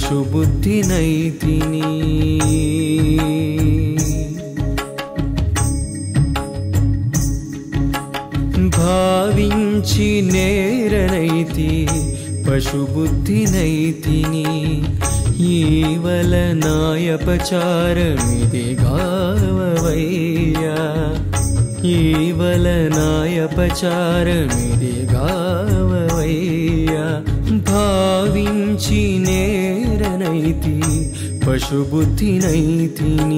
పశుబుద్ధినైతిని భావించి నేరనైతి పశుబుద్ధినైతిని ఈవల నాయపచారమిది గావవయ్యా ఈవల నాయపచారమిది గావవయ్యా భావించి నేరనైతి పశుబుద్ధినైతిని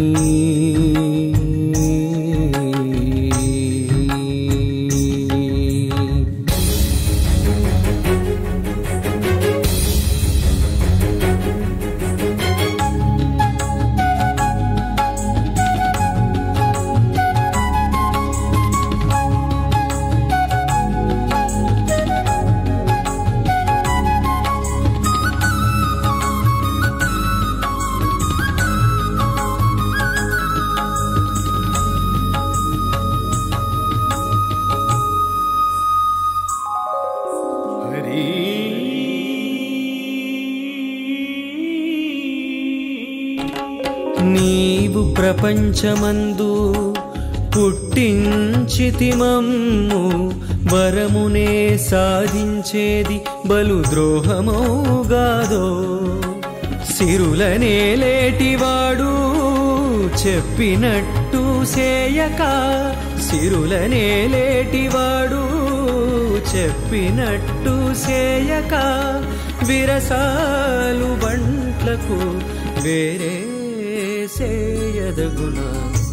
హరి నీవు ప్రపంచమందు పుట్టించితిమమ్ము వరమునే సాధించేది బలు ద్రోహమోగాదో సిరులనే లేటివాడు చెప్పినట్టు సేయక సిరులనే లేటివాడు చెప్పినట్టు సేయక విరసాలు బంట్లకు వేరే సేయదగునా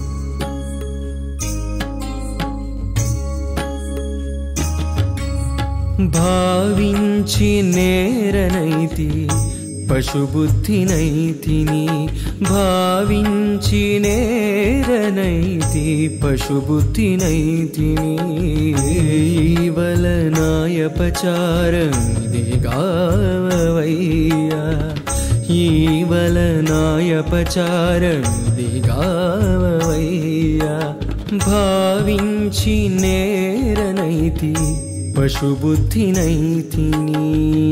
భావించి నేరనైతి పశుబుద్ధినైతిని భావించి నేరనైతి పశుబుద్ధినైతిని ఈవలనాయపచారమిది గావవయ్యా ఈవలనాయపచారమిది గావవయ్యా భావించి నేరనైతి పశుబుద్ధినైతిని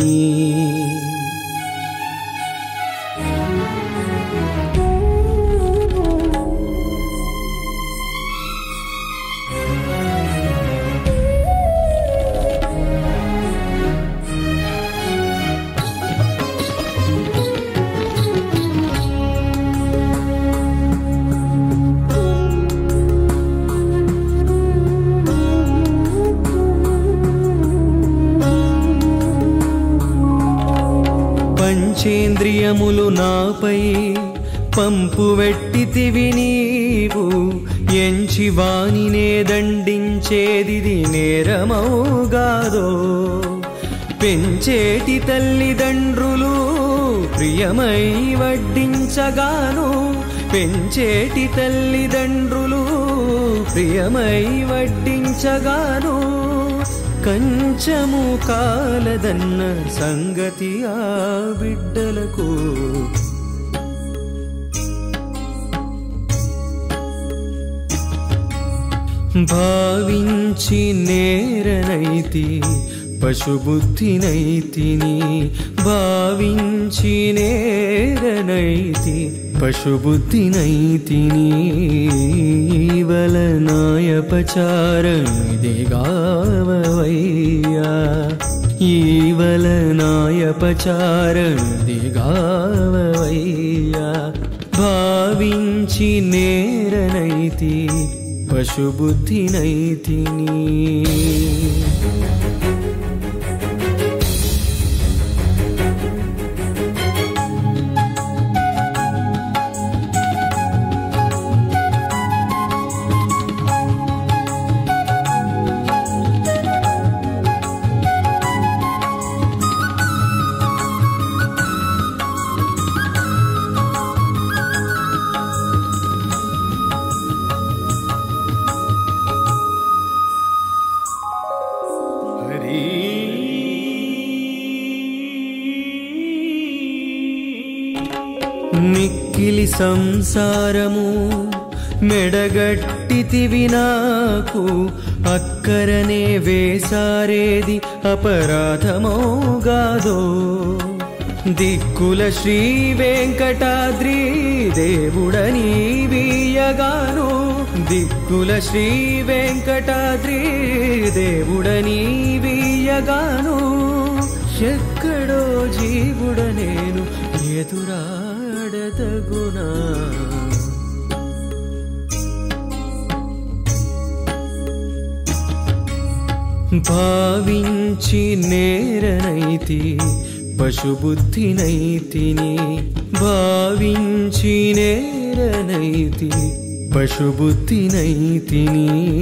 పంచేంద్రియములు నాపై పంపు వెట్టితివి నీవు ఎంచి వానినే దండించేది నేరమౌగాదో పెంచేటి తల్లిదండ్రులు ప్రియమై వడ్డించగాను పెంచేటి తల్లిదండ్రులు ప్రియమై వడ్డించగాను కంచము కాలదన్న సంగతి ఆ బిడ్డలకు భావించి నేరనైతి పశుబుద్ధినైతిని భావించి నేరనైతి పశుబుద్ధినైతిని ఈవలనాయపచారమిది గావవయ్యా ఈవలనాయపచారమిది గావవయ్యా భావించి నేరనైతి పశుబుద్ధినైతిని హరి మిక్కిలి సంసారము మెడగట్టితివి నాకు అక్కరనే వేసారేది అపరాధమోగాదో దిక్కుల శ్రీ వెంకటాద్రి దేవుడని వీయగాను దిక్కుల శ్రీ వెంకటాద్రి దేవుడని వీయగాను ఎక్కడో జీవుడ నేను ఎదురాడదగునా భావించి నేరనైతి పశుబుద్ధినైతిని భావించి నేరనైతి పశుబుద్ధినైతిని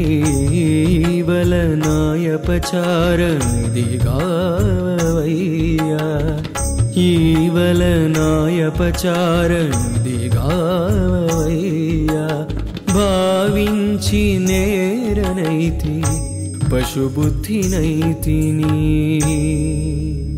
ఈవలనాయపచారనిదిగావయ్యా ఈవలనాయపచారనిదిగావయ్యా భావించి నేరనైతి పశుబుద్ధినైతిని